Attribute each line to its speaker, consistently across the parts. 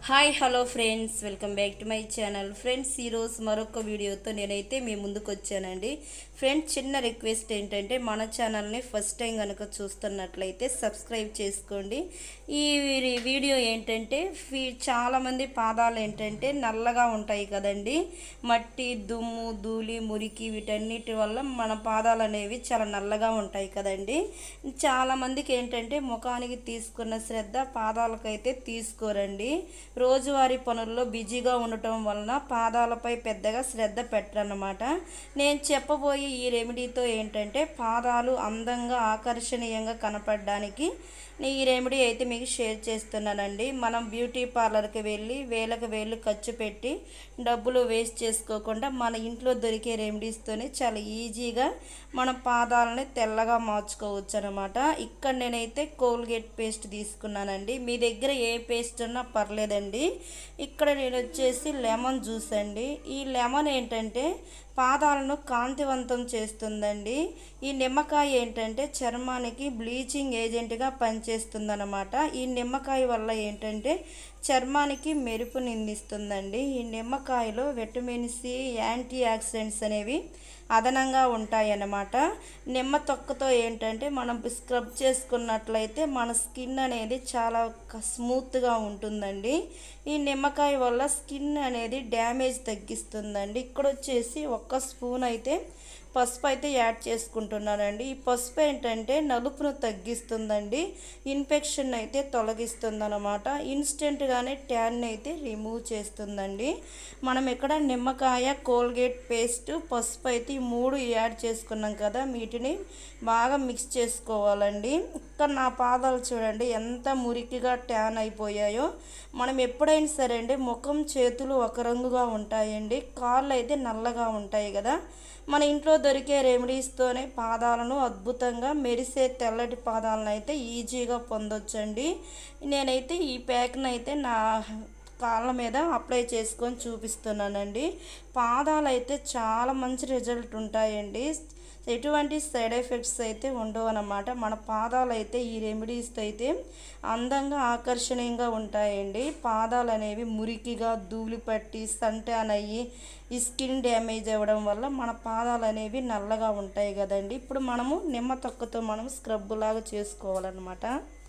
Speaker 1: hi hello friends welcome back to my channel friends ఈరోజు మరొక వీడియోతో నేనైతే మీ ముందుకు వచ్చానండి ఫ్రెండ్స్ చిన్న రిక్వెస్ట్ ఏంటంటే మన ఛానల్ని ఫస్ట్ టైం కనుక చూస్తున్నట్లయితే సబ్స్క్రైబ్ చేసుకోండి ఈ వీ- వీడియో ఏంటంటే ఫీ- చాలామంది పాదాలు ఏంటంటే నల్లగా ఉంటాయి కదండి మట్టి దుమ్ము ధూళి మురికి వీటన్నిటి వల్ల మన పాదాలు అనేవి చాలా నల్లగా ఉంటాయి కదండి చాలామందికి ఏంటంటే ముఖానికి తీసుకున్న శ్రద్ధ పాదాలకైతే తీసుకోరండి రోజువారీ పనుల్లో బిజీగా ఉండటం వలన పాదాలపై పెద్దగా శ్రద్ధ పెట్టరన్నమాట నేను చెప్పబోయే ఈ రెమెడీతో ఏంటంటే పాదాలు అందంగా ఆకర్షణీయంగా కనపడడానికి నేను ఈ రెమెడీ అయితే మీకు షేర్ చేస్తున్నానండి మనం బ్యూటీ పార్లర్కి వెళ్ళి వేలకు వేలు ఖర్చు పెట్టి డబ్బులు వేస్ట్ చేసుకోకుండా మన ఇంట్లో దొరికే రెమెడీస్తోనే చాలా ఈజీగా మన పాదాలని తెల్లగా మార్చుకోవచ్చు అనమాట ఇక్కడ నేనైతే కోల్గేట్ పేస్ట్ తీసుకున్నానండి మీ దగ్గర ఏ పేస్ట్ ఉన్నా పర్లేదండి ఇక్కడ నేను వచ్చేసి లెమన్ జ్యూస్ అండి ఈ లెమన్ ఏంటంటే పాదాలను కాంతివంతం చేస్తుందండి ఈ నిమ్మకాయ ఏంటంటే చర్మానికి బ్లీచింగ్ ఏజెంట్గా పనిచేస్తుందన్నమాట ఈ నిమ్మకాయ వల్ల ఏంటంటే చర్మానికి మెరుపు నిందిస్తుందండి ఈ నిమ్మకాయలో విటమిన్ సి యాంటీ ఆక్సిడెంట్స్ అనేవి అదనంగా ఉంటాయన్నమాట నిమ్మ తొక్కతో ఏంటంటే మనం స్క్రబ్ చేసుకున్నట్లయితే మన స్కిన్ అనేది చాలా క- స్మూత్గా ఉంటుందండి ఈ నిమ్మకాయ వల్ల స్కిన్ అనేది డ్యామేజ్ తగ్గిస్తుందండి ఇక్కడ వచ్చేసి ఒక్క స్పూన్ అయితే పసుపు అయితే యాడ్ చేసుకుంటున్నానండి ఈ పసుపు ఏంటంటే నలుపును తగ్గిస్తుందండి ఇన్ఫెక్షన్ అయితే తొలగిస్తుంది అనమాట ఇన్స్టెంట్గానే ట్యాన్ అయితే రిమూవ్ చేస్తుందండి మనం ఇక్కడ నిమ్మకాయ కోల్గేట్ పేస్ట్ పసుపు అయితే ఈ మూడు యాడ్ చేసుకున్నాం కదా వీటిని బాగా మిక్స్ చేసుకోవాలండి ఇక్కడ నా పాదాలు చూడండి ఎంత మురికిగా ట్యాన్ అయిపోయాయో మనం ఎప్పుడైనా సరే అండి ముఖం చేతులు ఒక రంగుగా ఉంటాయండి కాళ్ళు అయితే నల్లగా ఉంటాయి కదా మన ఇంట్లో దొరికే రెమెడీస్తోనే పాదాలను అద్భుతంగా మెరిసే తెల్లటి పాదాలను అయితే ఈజీగా పొందొచ్చండి నేనైతే ఈ ప్యాక్ని అయితే నా కాళ్ళ మీద అప్లై చేసుకొని చూపిస్తున్నానండి పాదాలు అయితే చాలా మంచి రిజల్ట్ ఉంటాయండి ఎటువంటి సైడ్ ఎఫెక్ట్స్ అయితే ఉండవు అన్నమాట మన పాదాలు అయితే ఈ రెమెడీస్తో అయితే అందంగా ఆకర్షణీయంగా ఉంటాయండి పాదాలు అనేవి మురికిగా ధూళి పట్టి సంటాన్ అయ్యి ఈ స్కిన్ డ్యామేజ్ అవ్వడం వల్ల మన పాదాలు అనేవి నల్లగా ఉంటాయి కదండి ఇప్పుడు మనము నిమ్మ తొక్కతో మనం స్క్రబ్ లాగా చేసుకోవాలన్నమాట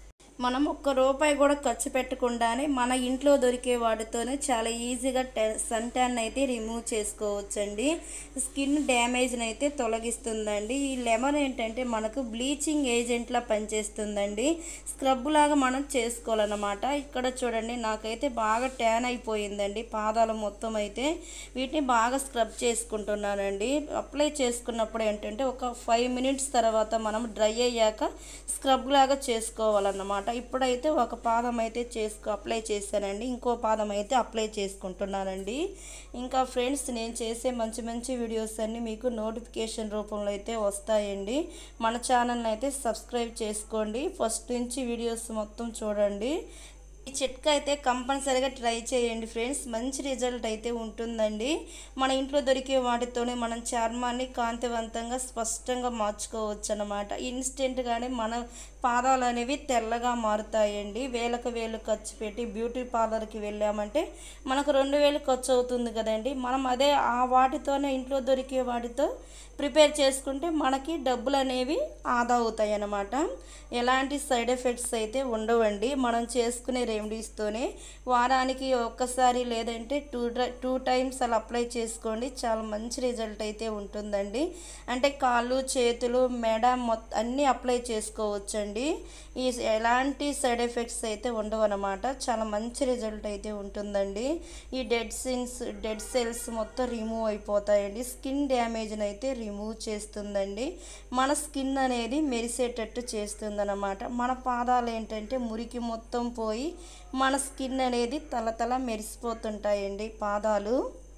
Speaker 1: మనం ఒక్క రూపాయి కూడా ఖర్చు పెట్టకుండానే మన ఇంట్లో దొరికే వాటితోనే చాలా ఈజీగా సన్ ట్యాన్ అయితే రిమూవ్ చేసుకోవచ్చండి స్కిన్ డ్యామేజ్ని అయితే తొలగిస్తుందండి ఈ లెమన్ ఏంటంటే మనకు బ్లీచింగ్ ఏజెంట్లా పనిచేస్తుందండి స్క్రబ్ లాగా మనం చేసుకోవాలన్నమాట ఇక్కడ చూడండి నాకైతే బాగా ట్యాన్ అయిపోయిందండి పాదాలు మొత్తం అయితే వీటిని బాగా స్క్రబ్ చేసుకుంటున్నానండి అప్లై చేసుకున్నప్పుడు ఏంటంటే ఒక ఫైవ్ మినిట్స్ తర్వాత మనం డ్రై అయ్యాక స్క్రబ్ లాగా చేసుకోవాలన్నమాట ఇప్పుడైతే ఒక పాదం అయితే చేసుకో అప్లై చేశానండి ఇంకో పాదం అయితే అప్లై చేసుకుంటున్నానండి ఇంకా ఫ్రెండ్స్ నేను చేసే మంచి మంచి వీడియోస్ అన్నీ మీకు నోటిఫికేషన్ రూపంలో అయితే వస్తాయండి మన ఛానల్ని అయితే సబ్స్క్రైబ్ చేసుకోండి ఫస్ట్ నుంచి వీడియోస్ మొత్తం చూడండి ఈ చిట్కా అయితే కంపల్సరీగా ట్రై చేయండి ఫ్రెండ్స్ మంచి రిజల్ట్ అయితే ఉంటుందండి మన ఇంట్లో దొరికే వాటితోనే మనం చర్మాన్ని కాంతివంతంగా స్పష్టంగా మార్చుకోవచ్చు అనమాట ఇన్స్టెంట్గానే మన పాదాలు అనేవి తెల్లగా మారుతాయండి వేలకు వేలు ఖర్చు పెట్టి బ్యూటీ పార్లర్కి వెళ్ళామంటే మనకు రెండు వేలు ఖర్చు అవుతుంది కదండి మనం అదే ఆ వాటితోనే ఇంట్లో దొరికే వాటితో ప్రిపేర్ చేసుకుంటే మనకి డబ్బులు అనేవి ఆదా అవుతాయి అన్నమాట ఎలాంటి సైడ్ ఎఫెక్ట్స్ అయితే ఉండవండి మనం చేసుకునే రెమెడీస్తోనే వారానికి ఒక్కసారి లేదంటే టూ టూ టైమ్స్ అలా అప్లై చేసుకోండి చాలా మంచి రిజల్ట్ అయితే ఉంటుందండి అంటే కాళ్ళు చేతులు మెడ మొత్తం అన్నీ అప్లై చేసుకోవచ్చండి ఈ ఎలాంటి సైడ్ ఎఫెక్ట్స్ అయితే ఉండవు అనమాట చాలా మంచి రిజల్ట్ అయితే ఉంటుందండి ఈ డెడ్ సిన్స్ డెడ్ సెల్స్ మొత్తం రిమూవ్ అయిపోతాయండి స్కిన్ డ్యామేజ్ని అయితే రిమూవ్ చేస్తుందండి మన స్కిన్ అనేది మెరిసేటట్టు చేస్తుందన్నమాట మన పాదాలు ఏంటంటే మురికి మొత్తం పోయి మన స్కిన్ అనేది తలతల మెరిసిపోతుంటాయండి పాదాలు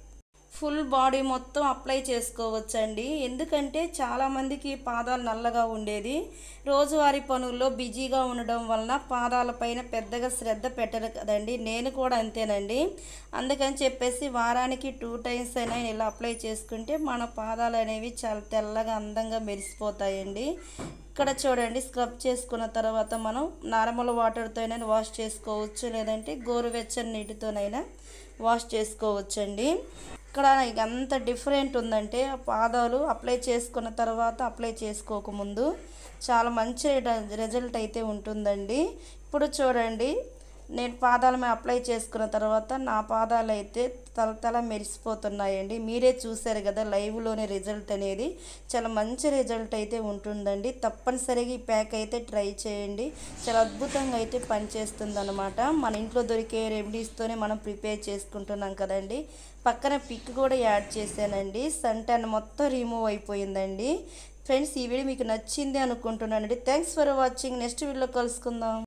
Speaker 1: ఫుల్ బాడీ మొత్తం అప్లై చేసుకోవచ్చండి ఎందుకంటే చాలామందికి పాదాలు నల్లగా ఉండేది రోజువారీ పనుల్లో బిజీగా ఉండడం వలన పాదాలపైన పెద్దగా శ్రద్ధ పెట్టరు కదండి నేను కూడా అంతేనండి అందుకని చెప్పేసి వారానికి టూ టైమ్స్ అయినా ఇలా అప్లై చేసుకుంటే మన పాదాలు అనేవి చాలా తెల్లగా అందంగా మెరిసిపోతాయండి ఇక్కడ చూడండి స్క్రబ్ చేసుకున్న తర్వాత మనం నార్మల్ వాటర్తోనైనా వాష్ చేసుకోవచ్చు లేదంటే గోరువెచ్చని నీటితోనైనా వాష్ చేసుకోవచ్చండి ఇక్కడ ఎంత డిఫరెంట్ ఉందంటే ఆ పాదాలు అప్లై చేసుకున్న తర్వాత అప్లై చేసుకోకముందు చాలా మంచి రిజల్ట్ అయితే ఉంటుందండి ఇప్పుడు చూడండి నేను పాదాల మీద అప్లై చేసుకున్న తర్వాత నా పాదాలు అయితే తలతల మెరిసిపోతున్నాయండి మీరే చూశారు కదా లైవ్లోనే రిజల్ట్ అనేది చాలా మంచి రిజల్ట్ అయితే ఉంటుందండి తప్పనిసరిగా ఈ ప్యాక్ అయితే ట్రై చేయండి చాలా అద్భుతంగా అయితే పనిచేస్తుంది అనమాట మన ఇంట్లో దొరికే రెమెడీస్తోనే మనం ప్రిపేర్ చేసుకుంటున్నాం కదండి పక్కన పిక్ కూడా యాడ్ చేశానండి సంటాన్ మొత్తం రిమూవ్ అయిపోయిందండి ఫ్రెండ్స్ ఈ వీడియో మీకు నచ్చింది అనుకుంటున్నానండి థ్యాంక్స్ ఫర్ వాచింగ్ నెక్స్ట్ వీడియోలో కలుసుకుందాం